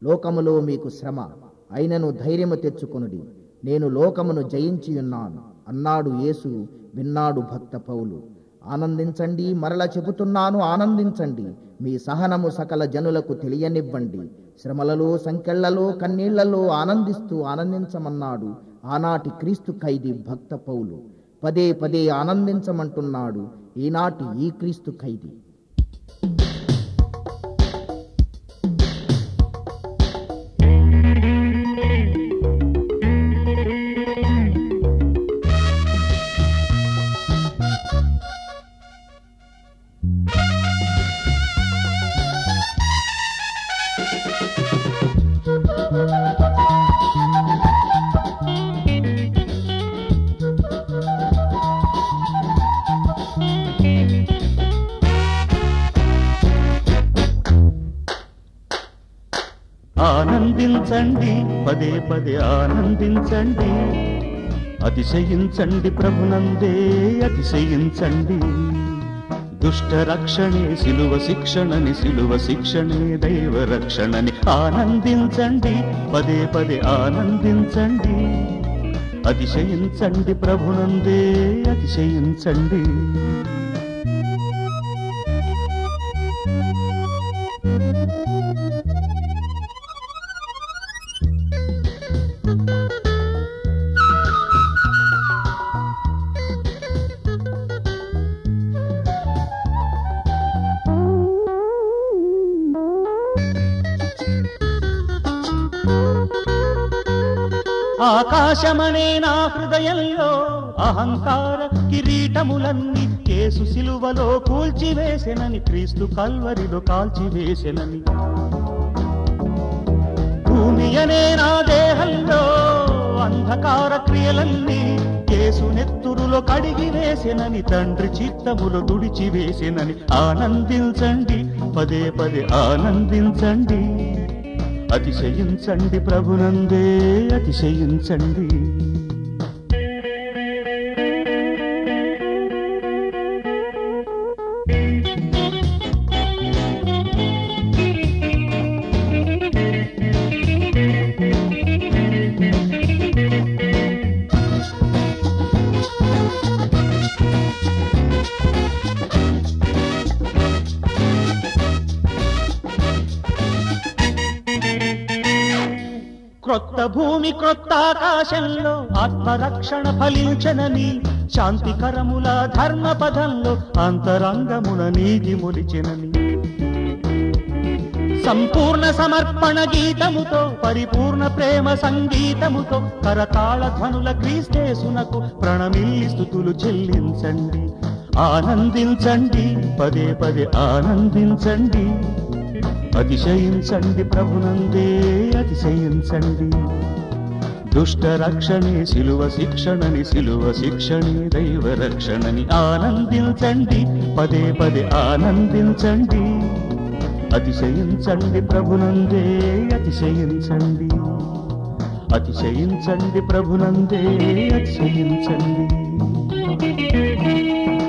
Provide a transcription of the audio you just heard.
లోకములో మీకు శ్రమ అయినను ధైర్యము తెచ్చుకొనుడి నేను లోకమును జయించి ఉన్నాను అన్నాడు యేసు విన్నాడు భక్త పౌలు ఆనందించండి మరల చెబుతున్నాను ఆనందించండి మీ సహనము సకల జనులకు తెలియనివ్వండి శ్రమలలో సంకెళ్లలో కన్నీళ్లలో ఆనందిస్తూ ఆనందించమన్నాడు ఆనాటి క్రీస్తు ఖైదీ భక్త పౌలు పదే పదే ఆనందించమంటున్నాడు ఈనాటి ఈ క్రీస్తు ఖైదీ ఆనందించండి పదే పదే ఆనందించండి అతిశయించండి ప్రభునందే అతిశయించండి దుష్ట రక్షణే సిలువ శిక్షణని సిలువ శిక్షణే దైవ రక్షణని ఆనందించండి పదే పదే ఆనందించండి అతిశయించండి ప్రభునందే అతిశయించండి ఆకాశమనే నా హృదయంలో అహంకార కిరీటములన్నీ కేసు సిలువలో కూల్చివేసెనని క్రీస్తు కల్వరిలో కాల్చివేసెనని భూమి అనే నా దేహంలో అంధకార క్రియలన్నీ కేసు నెత్తురులో కడిగి వేసెనని తండ్రి చిత్తములో తుడిచి వేసెనని ఆనందించండి పదే పదే ఆనందించండి అతిశయించండి ప్రభునందే అతిశయించండి క్రొత్త భూమి క్రొత్త ఆకాశంలో ఆత్మరక్షణ ఫలించనని శాంతికరముల ధర్మ పదంలో అంతరంగమున నీతి మొలిచెనని సంపూర్ణ సమర్పణ గీతముతో పరిపూర్ణ ప్రేమ సంగీతముతో కరతాళ ధ్వనుల క్రీస్తేసునకు ప్రణమిల్లి స్థుతులు చెల్లించండి ఆనందించండి పదే పదే ఆనందించండి అతిశయించండి ప్రభునందే అతిశయించండి దుష్ట రక్షణే సిలువ శిక్షణని సిలువ శిక్షణే దైవ రక్షణని ఆనందించండి పదే పదే ఆనందించండి అతిశయించండి ప్రభునందే అతిశయించండి అతిశయించండి ప్రభునందే అతిశయించండి